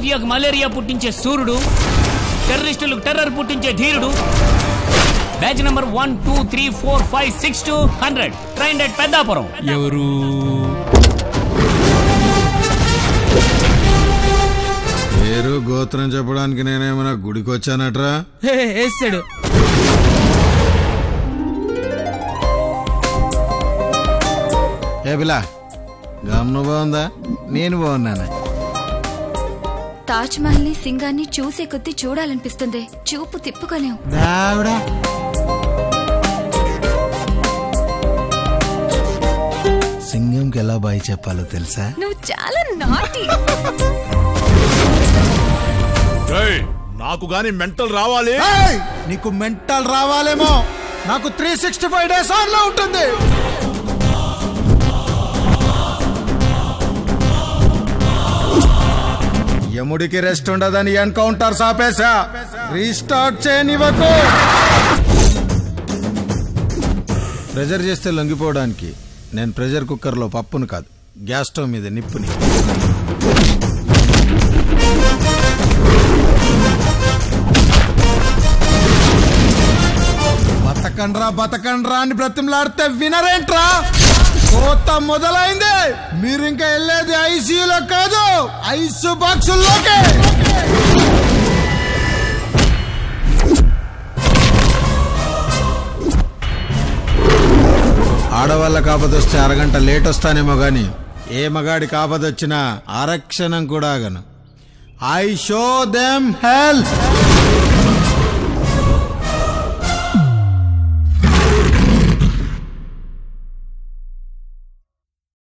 మాఫియాకు malaria పుట్టించే సూర్యుడు టెర్రరిస్టులకు terror పుట్టించే ధీరుడు batch number one two three four five six to hundred train at Peddapuram ఎవరు పేరు గోత్రం చెప్పడానికి నేనేమైనా గుడికి వచ్చానట్రా వేస్తాడు ఏ పిల్ల గమను బాగుందా నేను బాగున్నాను తాజ్ మహల్ ని సింగాన్ని చూసే కొద్దీ చూడాలనిపిస్తుంది చూపు తిప్పుకోలేం దావిడా సింగంకి ఎలా బాయ్ చెప్పాలో తెలుసా నువ్వు చాలా నాటి నాకు గాని మెంటల్ రావాలి ఏయ్! నీకు మెంటల్ రావాలేమో నాకు three sixty five days on లో ఉంటుంది యముడికి రెస్ట్ ఉండదని ఎన్కౌంటర్ ఆపేశా రీస్టార్ట్ చేయనివ్వకు ప్రెజర్ చేస్తే లొంగిపోవడానికి నేను ప్రెజర్ కుక్కర్లో పప్పును కాదు గ్యాస్ స్టవ్ మీద నిప్పుని బతకండ్రా బతకండ్రా అని బ్రతిమలాడితే వినరేంట్రా కోత మొదలైంది మీరు ఇంకా వెళ్ళేది ఐసీయూలో కాదు ఐసు బాక్సుల్లోకి ఆడవాళ్ళ కాపదొస్తే అరగంట లేట్ వస్తానేమో గాని ఏ మగాడి కాపదొచ్చినా అరక్షణం కూడా ఆగను ఐ షో దెమ్ హెల్ప్